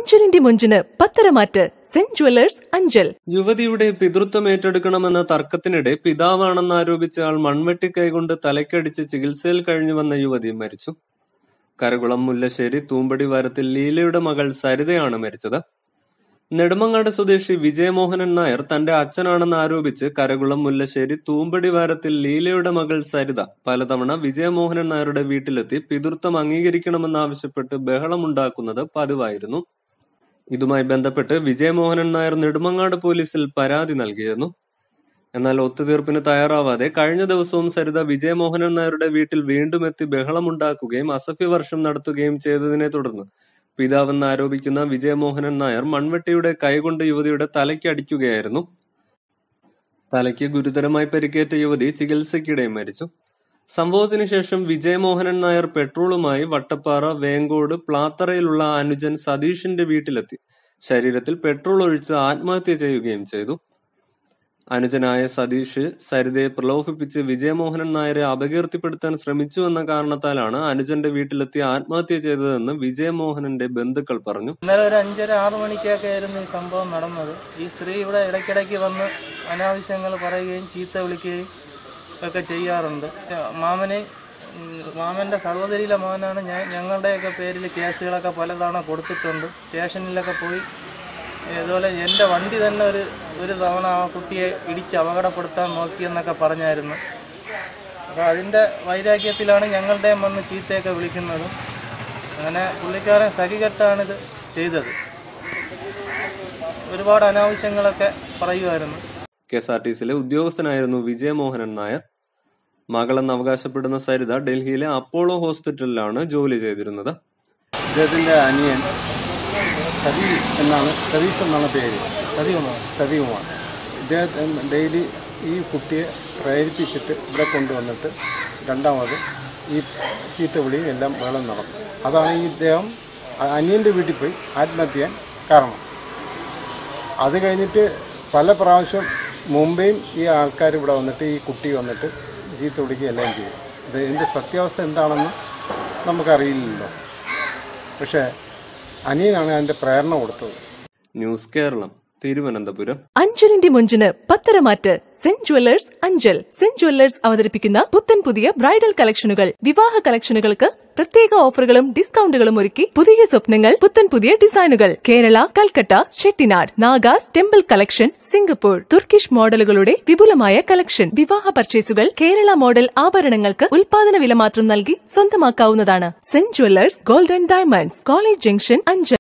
അഞ്ചലിന്റെ മൊഞ്ചിന് പത്തരമാറ്റ് Cent Jewellers Anchal യുവതിയുടെ പിതൃത്വം ഏറ്റെടുക്കണമെന്ന തർക്കത്തിനിടെ പിതാവാണെന്നാരോപിച്ച ആൾ മൺവെട്ടി കൈകൊണ്ട് തലക്കടിച്ച് ചികിത്സയിൽ കഴിഞ്ഞു വന്ന യുവതി മരിച്ചു കരകുളം മുല്ലശ്ശേരി തൂമ്പടി വാരത്തിൽ ലീലയുടെ മകൾ സരിതയാണ് മരിച്ചത് നെടുമങ്ങാട് സ്വദേശി വിജയമോഹനൻ നായർ തന്റെ അച്ഛനാണെന്ന് ആരോപിച്ച് കരകുളം മുല്ലശ്ശേരി തൂമ്പടി വാരത്തിൽ ലീലയുടെ മകൾ സരിത പലതവണ വിജയമോഹനൻ നായരുടെ വീട്ടിലെത്തി പിതൃത്വം അംഗീകരിക്കണമെന്നാവശ്യപ്പെട്ട് ബഹളമുണ്ടാക്കുന്നത് പതിവായിരുന്നു ഇതുമായി ബന്ധപ്പെട്ട് വിജയമോഹനൻ നായർ നെടുമങ്ങാട് പോലീസിൽ പരാതി നൽകിയിരുന്നു എന്നാൽ ഒത്തുതീർപ്പിന് തയ്യാറാവാതെ കഴിഞ്ഞ ദിവസവും സരിത വിജയമോഹനൻ നായരുടെ വീട്ടിൽ വീണ്ടും എത്തി ബഹളമുണ്ടാക്കുകയും അസഭ്യവർഷം നടത്തുകയും ചെയ്തതിനെ തുടർന്ന് പിതാവെന്ന് ആരോപിക്കുന്ന വിജയമോഹനൻ നായർ മൺവെട്ടിയുടെ കൈകൊണ്ട് യുവതിയുടെ തലയ്ക്ക് അടിക്കുകയായിരുന്നു തലയ്ക്ക് ഗുരുതരമായി പരിക്കേറ്റ യുവതി ചികിത്സയ്ക്കിടെ മരിച്ചു സംഭവത്തിന് ശേഷം വിജയമോഹനൻ നായർ പെട്രോളുമായി വട്ടപ്പാറ വേങ്കോട് പ്ലാത്തറയിലുള്ള അനുജൻ സതീഷിന്റെ വീട്ടിലെത്തി ശരീരത്തിൽ പെട്രോൾ ഒഴിച്ച് ആത്മഹത്യ ചെയ്യുകയും ചെയ്തു അനുജനായ സതീഷ് സരിതയെ പ്രലോഭിപ്പിച്ച് വിജയമോഹനൻ നായരെ അപകീർത്തിപ്പെടുത്താൻ ശ്രമിച്ചു എന്ന കാരണത്താലാണ് അനുജന്റെ വീട്ടിലെത്തി ആത്മഹത്യ ചെയ്തതെന്ന് വിജയമോഹനന്റെ ബന്ധുക്കൾ പറഞ്ഞു ഇന്നലെ ഒരു അഞ്ചര ആറ് മണിക്കൊക്കെ ആയിരുന്നു ഈ സംഭവം നടന്നത് ഈ സ്ത്രീ ഇവിടെ ഇടയ്ക്കിടയ്ക്ക് വന്ന് അനാവശ്യങ്ങൾ പറയുകയും ചീത്ത വിളിക്കുകയും ഒക്കെ ചെയ്യാറുണ്ട് മാമനെ ഉം, മാമൻ്റെ സഹോദരിയിലെ മോനാണ് ഞാൻ ഞങ്ങളുടെയൊക്കെ പേരിൽ കേസുകളൊക്കെ പലതവണ കൊടുത്തിട്ടുണ്ട് സ്റ്റേഷനിലൊക്കെ പോയി ഇതുപോലെ എൻ്റെ വണ്ടി തന്നെ ഒരു ഒരു തവണ ആ കുട്ടിയെ ഇടിച്ച് അപകടപ്പെടുത്താൻ നോക്കിയെന്നൊക്കെ പറഞ്ഞായിരുന്നു അപ്പോൾ അതിൻ്റെ വൈരാഗ്യത്തിലാണ് ഞങ്ങളുടെയും വന്ന് ചീത്തയൊക്കെ വിളിക്കുന്നത് അങ്ങനെ പുള്ളിക്കാരൻ സഹികെട്ടാണിത് ചെയ്തത് ഒരുപാട് അനാവശ്യങ്ങളൊക്കെ പറയുമായിരുന്നു കെ എസ് ആർ ടി സിയിലെ ഉദ്യോഗസ്ഥനായിരുന്നു വിജയമോഹനൻ നായർ മകളെന്ന് അവകാശപ്പെടുന്ന സരിത ഡൽഹിയിലെ അപ്പോളോ ഹോസ്പിറ്റലിലാണ് ജോലി ചെയ്തിരുന്നത് ഇദ്ദേഹത്തിൻ്റെ അനിയൻ സതി എന്നാണ് സതീഷ് എന്നാണ് പേര് സതികുമാർ സതികുമാർ ഇദ്ദേഹത്തെ ഡെയിലി ഈ കുട്ടിയെ പ്രേരിപ്പിച്ചിട്ട് ഇവിടെ കൊണ്ടുവന്നിട്ട് രണ്ടാമത് ഈ ചീത്തവിളിയും എല്ലാം വേളം നടന്നു അതാണ് ഈ ഇദ്ദേഹം അ- അനിയൻ്റെ വീട്ടിൽ പോയി ആത്മഹത്യ ചെയ്യാൻ കാരണം അത് കഴിഞ്ഞിട്ട് പല പ്രാവശ്യം മുമ്പേയും ഈ ആൾക്കാർ ഇവിടെ വന്നിട്ട് ഈ കുട്ടി വന്നിട്ട് ചീത്ത വിളിക്കുകയും എല്ലാം ചെയ്യും ഇത് ഇതിൻ്റെ സത്യാവസ്ഥ എന്താണെന്ന് നമുക്കറിയില്ലല്ലോ പക്ഷേ അനിയനാണ് അതിൻ്റെ പ്രേരണ കൊടുത്തത് ന്യൂസ് കേരളം തിരുവനന്തപുരം അഞ്ചലിന്റെ മൊഞ്ചിന് പത്തരമാറ്റ് Cent Jewellers Anchal Cent Jewellers അവതരിപ്പിക്കുന്ന പുത്തൻ പുതിയ ബ്രൈഡൽ കളക്ഷനുകൾ വിവാഹ കളക്ഷനുകൾക്ക് പ്രത്യേക ഓഫറുകളും ഡിസ്കൗണ്ടുകളും ഒരുക്കി പുതിയ സ്വപ്നങ്ങൾ പുത്തൻ പുതിയ ഡിസൈനുകൾ Kerala Calcutta Chettinad Nagas temple collection Singapore Turkish മോഡലുകളുടെ വിപുലമായ കളക്ഷൻ വിവാഹ പർച്ചേസുകൾ കേരള മോഡൽ ആഭരണങ്ങൾക്ക് ഉൽപാദന വില മാത്രം നൽകി സ്വന്തമാക്കാവുന്നതാണ് Cent Jewellers golden diamonds college junction Anchal